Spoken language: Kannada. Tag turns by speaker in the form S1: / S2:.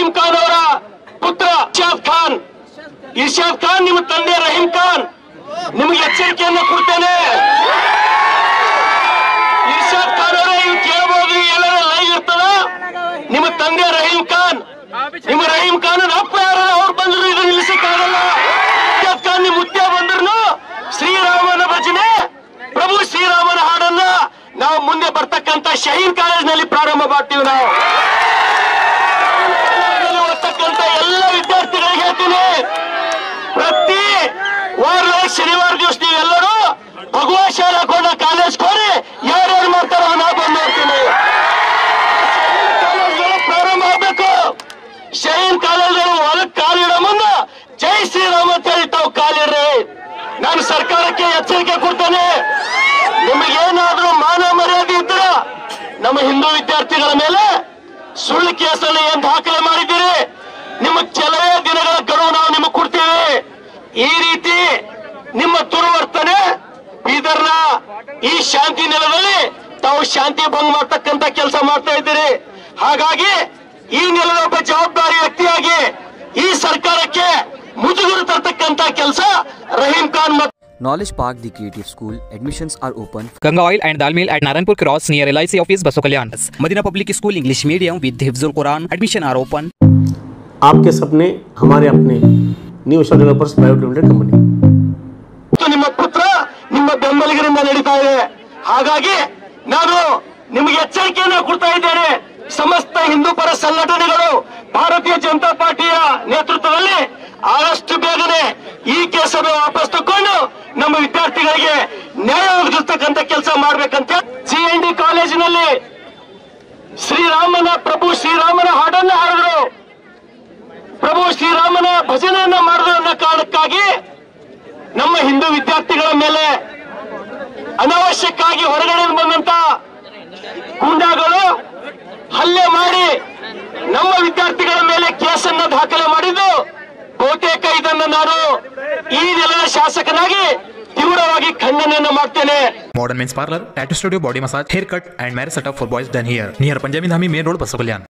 S1: ರಹೀಂ ಖಾನ್ ಅವರ ಪುತ್ರ ಇರ್ಷಾದ್ ಖಾನ್ ಇರ್ಷಾದ್ ಖಾನ್ ನಿಮ್ಮ ತಂದೆ ರಹೀಂ ಖಾನ್ ನಿಮಗೆ ಎಚ್ಚರಿಕೆಯನ್ನು ಕೊಡ್ತೇನೆ ಇರ್ಷಾದ್ ಖಾನ್ ಅವರೇ ಇವ್ ಕೇಳಬಹುದು ಎಲ್ಲರ ಲೈವ್ ಇರ್ತದ ನಿಮ್ಮ ತಂದೆ ರಹೀಂ ಖಾನ್ ನಿಮ್ಮ ರಹೀಂ ಖಾನ್ ಅಪ್ಪ ಯಾರ ಅವ್ರು ಬಂದ್ರು ಇದು ನಿಲ್ಲಿಸಕ್ಕಾಗಲ್ಲ ಇರ್ಷಾದ್ ಖಾನ್ ನಿಮ್ ಮುತ್ಯ ಬಂದ್ರು ಶ್ರೀರಾಮನ ಭಜನೆ ಪ್ರಭು ಶ್ರೀರಾಮನ ಹಾಡನ್ನ ನಾವು ಮುಂದೆ ಬರ್ತಕ್ಕಂತ ಶಹೀದ್ ಕಾಲೇಜ್ನಲ್ಲಿ ಪ್ರಾರಂಭ ಮಾಡ್ತೀವಿ ನಾವು ಕಾಲೇಜ್ನಲ್ಲಿ ಓದ್ತಕ್ಕಂತ ಎಲ್ಲ ವಿದ್ಯಾರ್ಥಿಗಳಿಗೆ ಹೇಳ್ತೀನಿ ಪ್ರತಿ ವಾರದಾಗ ಶನಿವಾರ ದಿವಸ ನೀವೆಲ್ಲರೂ ಭಗವಾ ಶಾಲೆ ಹಾಕೊಂಡ ಕಾಲೇಜ್ ಹೋರಿ ಯಾರ್ಯಾರು ಮಾಡ್ತಾರೋ ನಾ ಬಂದು ನೋಡ್ತೀನಿ ಕಾಲೇಜ್ಗಳು ಪ್ರಾರಂಭ ಆಗ್ಬೇಕು ಶಹೀನ್ ಕಾಲೇಜ್ಗಳು ಹೊಲಕ್ ಕಾಲಿಡೋ ಮುಂದ ಜೈ ಶ್ರೀರಾಮ್ ಅಂತ ಹೇಳಿ ತಾವು ಕಾಲಿಡ್ರಿ ನಾನು ಸರ್ಕಾರಕ್ಕೆ ಎಚ್ಚರಿಕೆ ಕೊಡ್ತೇನೆ ನಿಮಗೇನಾದ್ರೂ ಮಾನ ಮರ್ಯಾದೆ ಇದ್ರ ನಮ್ಮ ಹಿಂದೂ ವಿದ್ಯಾರ್ಥಿಗಳ ಮೇಲೆ ಸುಳ್ಳು ಕೇಸಲ್ಲಿ ಏನ್ ದಾಖಲೆ ಮಾಡಿದ್ದೀರಿ ನಿಮ್ಮ ಕೆಲವೇ ದಿನಗಳ ಗಡುವು ನಾವು ನಿಮಗೆ ಕೊಡ್ತೀವಿ ಈ ರೀತಿ ನಿಮ್ಮ ದುರ್ವರ್ತನೆ ಬೀದರ್ನ ಈ ಶಾಂತಿ ನೆಲದಲ್ಲಿ ತಾವು ಶಾಂತಿ ಭಂಗ ಮಾಡ್ತಕ್ಕಂತ ಕೆಲಸ ಮಾಡ್ತಾ ಇದ್ದೀರಿ ಹಾಗಾಗಿ ಈ ನೆಲದ ಒಬ್ಬ ಜವಾಬ್ದಾರಿ ವ್ಯಕ್ತಿಯಾಗಿ ಈ ಸರ್ಕಾರಕ್ಕೆ ಮುಜುಗರು ತರ್ತಕ್ಕಂತ ಕೆಲಸ ರಹೀಂ ಖಾನ್ ಮತ್ತು
S2: Knowledge Park, the creative school, admissions are open
S3: Ganga Oil and Dal Mill at Naranpur Cross near LIC office Basokalyan. Madina Public School English Medium with Hifzul Quran. Admission are open.
S4: आपके सपने हमारे अपने new Isha developers private limited company
S1: ಮತ್ತು ನಿಮ್ಮ ಪುತ್ರ ನಿಮ್ಮ ಬೆಂಬಲಿಗರಿಂದ ನಡೀತಾ ಇದೆ ಹಾಗಾಗಿ ನಾನು ನಿಮಗೆ ಎಚ್ಚರಿಕೆಯನ್ನು ಕೊಡ್ತಾ ಇದ್ದೇನೆ ಸಮಸ್ತ ಹಿಂದೂ ಪರ ಸಂಘಟನೆಗಳು ಭಾರತೀಯ ಜನತಾ ಪಾರ್ಟಿಯ ನೇತೃತ್ವದಲ್ಲಿ ಆದಷ್ಟು ಬೇಗನೆ ಈ ಕೇಸನ್ನು ವಾಪಸ್ ತಕೊಂಡು ನಮ್ಮ ವಿದ್ಯಾರ್ಥಿಗಳಿಗೆ ನ್ಯಾಯ ಒದಗಿಸ್ತಕ್ಕಂಥ ಕೆಲಸ ಮಾಡ್ಬೇಕಂತ ಸಿ ಎನ್ ಡಿ ಕಾಲೇಜಿನಲ್ಲಿ ಶ್ರೀರಾಮನ ಪ್ರಭು ಶ್ರೀರಾಮನ ಹಾಡನ್ನ ಹಾಡಿದ್ರು ಪ್ರಭು ಶ್ರೀರಾಮನ ಭಜನೆಯನ್ನ ಮಾಡಿದ್ರು ಅನ್ನೋ ಕಾರಣಕ್ಕಾಗಿ ನಮ್ಮ ಹಿಂದೂ ವಿದ್ಯಾರ್ಥಿಗಳ ಮೇಲೆ ಅನಾವಶ್ಯಕ್ಕಾಗಿ ಹೊರಗಡೆ ಬಂದಂತ ಗೂಂಡಾಗಳು ಹಲ್ಲೆ ಮಾಡಿ ನಮ್ಮ ವಿದ್ಯಾರ್ಥಿಗಳ ಮೇಲೆ ಕೇಸನ್ನ ದಾಖಲೆ ಮಾಡಿದ್ದು ಬಹುತೇಕ ಇದನ್ನು ನಾನು ಈ ನೆಲದ ಶಾಸಕನಾಗಿ ತೀವ್ರವಾಗಿ ಖಂಡನೆಯನ್ನು ಮಾಡ್ತೇನೆ
S5: Modern Men's Parlor, Tattoo Studio, Body Massage, Haircut, and Marriage Setup for boys done here. Near Panjabi Dhami Main Road, Basokalyan.